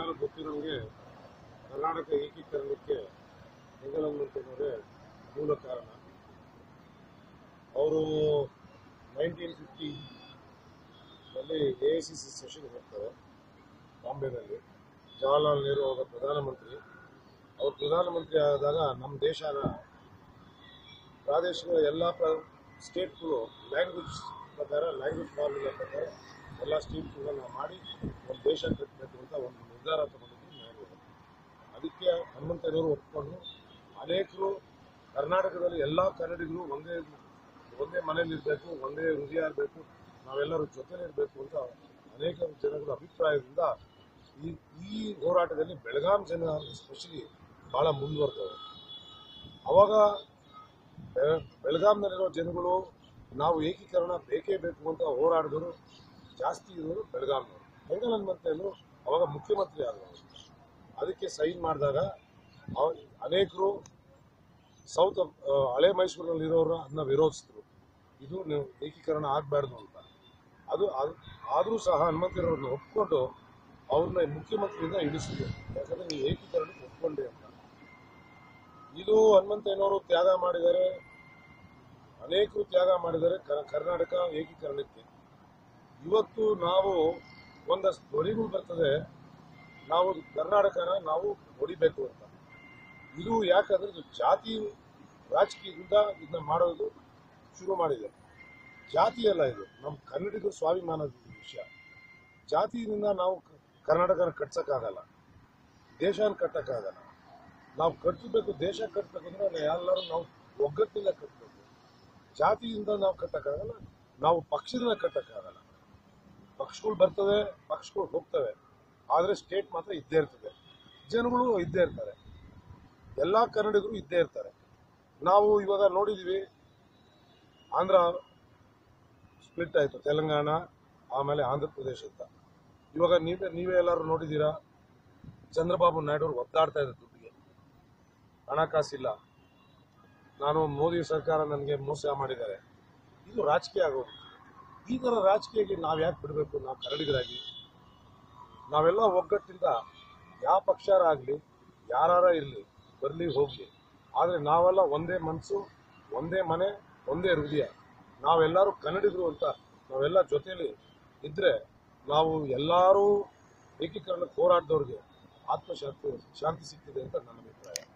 ನಿಮ್ಗೆಲ್ಲರೂ ಗೊತ್ತಿರೋಂಗೆ ಕರ್ನಾಟಕ ಏಕೀಕರಣಕ್ಕೆ ಹೆಂಗಲಂಗಂತವರೇ ಮೂಲ ಕಾರಣ ಅವರು ನೈನ್ಟೀನ್ ಫಿಫ್ಟಿನಲ್ಲಿ ಎ ಐ ಸಿ ಸಿ ಸೆಷನ್ಗೆ ಹೋಗ್ತಾರೆ ಬಾಂಬೆನಲ್ಲಿ ಜವಾಹರ್ಲಾಲ್ ನೆಹರು ಅವರ ಪ್ರಧಾನಮಂತ್ರಿ ಅವರು ಪ್ರಧಾನಮಂತ್ರಿ ಆದಾಗ ನಮ್ಮ ದೇಶನ ಪ್ರಾದೇಶಿಕ ಎಲ್ಲ ಪ್ರ ಸ್ಟೇಟ್ಗಳು ಲ್ಯಾಂಗ್ವೇಜ್ ಪ್ರಕಾರ ಲ್ಯಾಂಗ್ವೇಜ್ ಫಾರ್ಮುಲಾ ಪ್ರಕಾರ ಎಲ್ಲ ಸ್ಟೇಟ್ಗಳನ್ನ ಮಾಡಿ ಒಂದು ದೇಶ ಕಟ್ಟಬೇಕು ಅಂತ ಒಂದು ನಿರ್ಧಾರ ತಗೊಂಡಿದ್ದು ನೆಹರು ಅವರು. ಅದಕ್ಕೆ ಹನುಮಂತಯ್ಯನವರು ಒಪ್ಕೊಂಡು ಅನೇಕರು ಕರ್ನಾಟಕದಲ್ಲಿ ಎಲ್ಲ ಕನ್ನಡಿಗರು ಒಂದೇ ಒಂದೇ ಮನೇಲಿ ಇರಬೇಕು ಒಂದೇ ಹೃದಯ ಇರಬೇಕು ನಾವೆಲ್ಲರೂ ಜೊತೆಲಿ ಇರಬೇಕು ಅಂತ ಅನೇಕ ಜನಗಳ ಅಭಿಪ್ರಾಯದಿಂದ ಈ ಈ ಹೋರಾಟದಲ್ಲಿ ಬೆಳಗಾಂ ಜನ ಎಸ್ಪೆಷಲಿ ಭಾಳ ಮುಂದುವರೆದವರು ಅವಾಗ ಬೆ- ಬೆಳಗಾಂನಲ್ಲಿರೋ ಜನಗಳು ನಾವು ಏಕೀಕರಣ ಬೇಕೇ ಬೇಕು ಅಂತ ಹೋರಾಡಿದವರು ಜಾಸ್ತಿ ಇರೋರು ಬೆಳಗಾಂನವರು ಹೆಂಗಲ್ ಹನುಮಂತಯ್ಯನು ಅವಾಗ ಮುಖ್ಯಮಂತ್ರಿ ಆದವರು ಅದಕ್ಕೆ ಸೈನ್ ಮಾಡಿದಾಗ ಅವ- ಅನೇಕರು ಸೌತ್ ಆ, ಹಳೆ ಮೈಸೂರಿನಲ್ಲಿರೋರು ಅದನ್ನ ವಿರೋಧಿಸಿದ್ರು ಇದು ನೀವು ಏಕೀಕರಣ ಆಗಬಾರ್ದು ಅಂತ ಅದು ಅದು- ಆದರೂ ಸಹ ಹನುಮಂತಯ್ಯನವ್ರನ್ನ ಒಪ್ಕೊಂಡು ಅವ್ರನ್ನ ಮುಖ್ಯಮಂತ್ರಿಯಿಂದ ಇಳಿಸಿದ್ರು ಯಾಕಂದ್ರೆ ನೀವು ಏಕೀಕರಣಕ್ಕೆ ಒಪ್ಕೊಂಡೆ ಅಂತ ಇದು ಹನುಮಂತಯ್ಯನವರು ತ್ಯಾಗ ಮಾಡಿದ್ದಾರೆ ಅನೇಕರು ತ್ಯಾಗ ಮಾಡಿದ್ದಾರೆ ಕ- ಕರ್ನಾಟಕ ಏಕೀಕರಣಕ್ಕೆ ಇವತ್ತು ನಾವು ಒಂದಷ್ಟು ಧ್ವನಿಗಳು ಬರ್ತದೆ ನಾವು ಕರ್ನಾಟಕನ ನಾವು ಹೊಡಿಬೇಕು ಅಂತ ಇದು ಯಾಕಂದ್ರೆ ಇದು ಜಾತಿ ರಾಜಕೀಯದಿಂದ ಇದನ್ನ ಮಾಡೋದು ಶುರು ಮಾಡಿದೆ ಜಾತಿ ಅಲ್ಲ ಇದು ನಮ್ಮ ಕನ್ನಡಿಗರ ಸ್ವಾಭಿಮಾನದ ವಿಷಯ ಜಾತಿಯಿಂದ ನಾವು ಕ- ಕರ್ನಾಟಕನ ಕಟ್ಸಕ್ಕಾಗಲ್ಲ ದೇಶನ ಕಟ್ಟಕ್ಕಾಗಲ್ಲ ನಾವು ಕಟ್ಟಬೇಕು ದೇಶ ಕಟ್ಟಬೇಕು ಅಂದ್ರೆ ಎಲ್ಲರೂ ನಾವು ಒಗ್ಗಟ್ಟಿಂದ ಕಟ್ಟಬೇಕು ಜಾತಿಯಿಂದ ನಾವು ಕಟ್ಟಕ್ಕಾಗಲ್ಲ ನಾವು ಪಕ್ಷದಿಂದ ಕಟ್ಟಕ್ಕಾಗಲ್ಲ ಪಕ್ಷಗಳು ಬರ್ತವೆ ಪಕ್ಷಗಳು ಹೋಗ್ತವೆ ಆದರೆ ಸ್ಟೇಟ್ ಮಾತ್ರ ಇದ್ದೇ ಇರ್ತದೆ ಜನಗಳು ಇದ್ದೇ ಇರ್ತಾರೆ ಎಲ್ಲ ಕನ್ನಡಿಗರು ಇದ್ದೇ ಇರ್ತಾರೆ ನಾವು ಇವಾಗ ನೋಡಿದೀವಿ ಆಂಧ್ರ ಸ್ಪ್ಲಿಟ್ ಆಯಿತು ತೆಲಂಗಾಣ ಆಮೇಲೆ ಆಂಧ್ರ ಪ್ರದೇಶ ಅಂತ ಇವಾಗ ನೀವೇ ನೀವೇ ಎಲ್ಲರೂ ನೋಡಿದ್ದೀರಾ ಚಂದ್ರಬಾಬು ನಾಯ್ಡು ಅವರು ಒದ್ದಾಡ್ತಾ ಇದ್ದಾರೆ ದುಡ್ಡಿಗೆ ಹಣಕಾಸಿಲ್ಲ ನಾನು ಮೋದಿ ಸರ್ಕಾರ ನನಗೆ ಮೋಸ ಮಾಡಿದ್ದಾರೆ ಇದು ರಾಜಕೀಯ ಆಗೋದು ಈ ಥರ ರಾಜಕೀಯಕ್ಕೆ ನಾವು ಯಾಕೆ ಬಿಡಬೇಕು ನಾವು ಕನ್ನಡಿಗರಾಗಿ ನಾವೆಲ್ಲ ಒಗ್ಗಟ್ಟಿಂದ ಯಾವ ಪಕ್ಷಾರ ಆಗಲಿ ಯಾರಾರ ಇರಲಿ ಬರಲಿ ಹೋಗಲಿ ಆದರೆ ನಾವೆಲ್ಲ ಒಂದೇ ಮನಸ್ಸು ಒಂದೇ ಮನೆ ಒಂದೇ ಹೃದಯ ನಾವೆಲ್ಲರೂ ಕನ್ನಡಿಗರು ಅಂತ ನಾವೆಲ್ಲ ಜೊತೆಲಿ ಇದ್ರೆ ನಾವು ಎಲ್ಲರೂ ಏಕೀಕರಣಕ್ಕೆ ಹೋರಾಟದವ್ರಿಗೆ ಆತ್ಮಶಾಂತಿ ಶಾಂತಿ ಸಿಗ್ತಿದೆ ಅಂತ ನನ್ನ ಅಭಿಪ್ರಾಯ